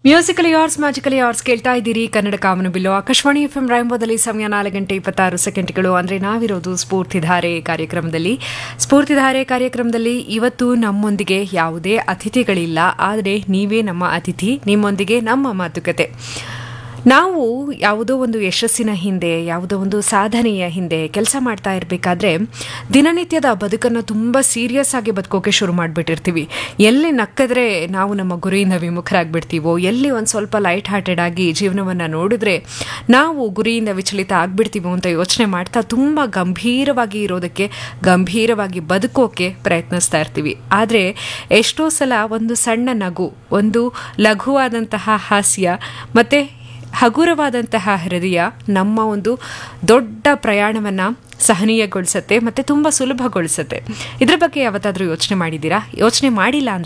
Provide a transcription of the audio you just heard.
musically ಯಾರ್ಸ್ magically yours ಕೇಳ್ತಾ ಇದ್ದೀರಿ ಕನ್ನಡ ಕಾಮನು ಬಿಲ್ಲು ಆಕಾಶವಾಣಿ ಎಫ್ ಎಂ ರಾಯಂಬೋದಲ್ಲಿ ಸಮಯ ನಾಲ್ಕು ಗಂಟೆ ಇಪ್ಪತ್ತಾರು ಸೆಕೆಂಡ್ಗಳು ಅಂದರೆ ನಾವಿರೋದು ಸ್ಫೂರ್ತಿಧಾರೆ ಕಾರ್ಯಕ್ರಮದಲ್ಲಿ ಸ್ಫೂರ್ತಿಧಾರೆ ಕಾರ್ಯಕ್ರಮದಲ್ಲಿ ಇವತ್ತು ನಮ್ಮೊಂದಿಗೆ ಯಾವುದೇ ಅತಿಥಿಗಳಿಲ್ಲ ಆದರೆ ನೀವೇ ನಮ್ಮ ಅತಿಥಿ ನಿಮ್ಮೊಂದಿಗೆ ನಮ್ಮ ಮಾತುಕತೆ ನಾವು ಯಾವುದೋ ಒಂದು ಯಶಸ್ಸಿನ ಹಿಂದೆ ಯಾವುದೋ ಒಂದು ಸಾಧನೆಯ ಹಿಂದೆ ಕೆಲಸ ಮಾಡ್ತಾ ಇರಬೇಕಾದ್ರೆ ದಿನನಿತ್ಯದ ಬದುಕನ್ನು ತುಂಬ ಸೀರಿಯಸ್ ಆಗಿ ಬದುಕೋಕೆ ಶುರು ಮಾಡಿಬಿಟ್ಟಿರ್ತೀವಿ ಎಲ್ಲಿ ನಕ್ಕಿದ್ರೆ ನಾವು ನಮ್ಮ ಗುರಿಯಿಂದ ವಿಮುಖರಾಗ್ಬಿಡ್ತೀವೋ ಎಲ್ಲಿ ಒಂದು ಸ್ವಲ್ಪ ಲೈಟ್ ಹಾರ್ಟೆಡ್ ಆಗಿ ಜೀವನವನ್ನು ನೋಡಿದ್ರೆ ನಾವು ಗುರಿಯಿಂದ ವಿಚಲಿತ ಆಗ್ಬಿಡ್ತೀವೋ ಅಂತ ಯೋಚನೆ ಮಾಡ್ತಾ ತುಂಬ ಗಂಭೀರವಾಗಿ ಇರೋದಕ್ಕೆ ಗಂಭೀರವಾಗಿ ಬದುಕೋಕೆ ಪ್ರಯತ್ನಿಸ್ತಾ ಇರ್ತೀವಿ ಆದರೆ ಎಷ್ಟೋ ಸಲ ಒಂದು ಸಣ್ಣ ನಗು ಒಂದು ಲಘುವಾದಂತಹ ಹಾಸ್ಯ ಮತ್ತು ಹಗುರವಾದಂತಹ ಹೃದಯ ನಮ್ಮ ಒಂದು ದೊಡ್ಡ ಪ್ರಯಾಣವನ್ನು ಸಹನೀಯಗೊಳಿಸುತ್ತೆ ಮತ್ತು ತುಂಬ ಸುಲಭಗೊಳಿಸುತ್ತೆ ಇದ್ರ ಬಗ್ಗೆ ಯಾವತ್ತಾದರೂ ಯೋಚನೆ ಮಾಡಿದ್ದೀರಾ ಯೋಚನೆ ಮಾಡಿಲ್ಲ ಅಂದರೆ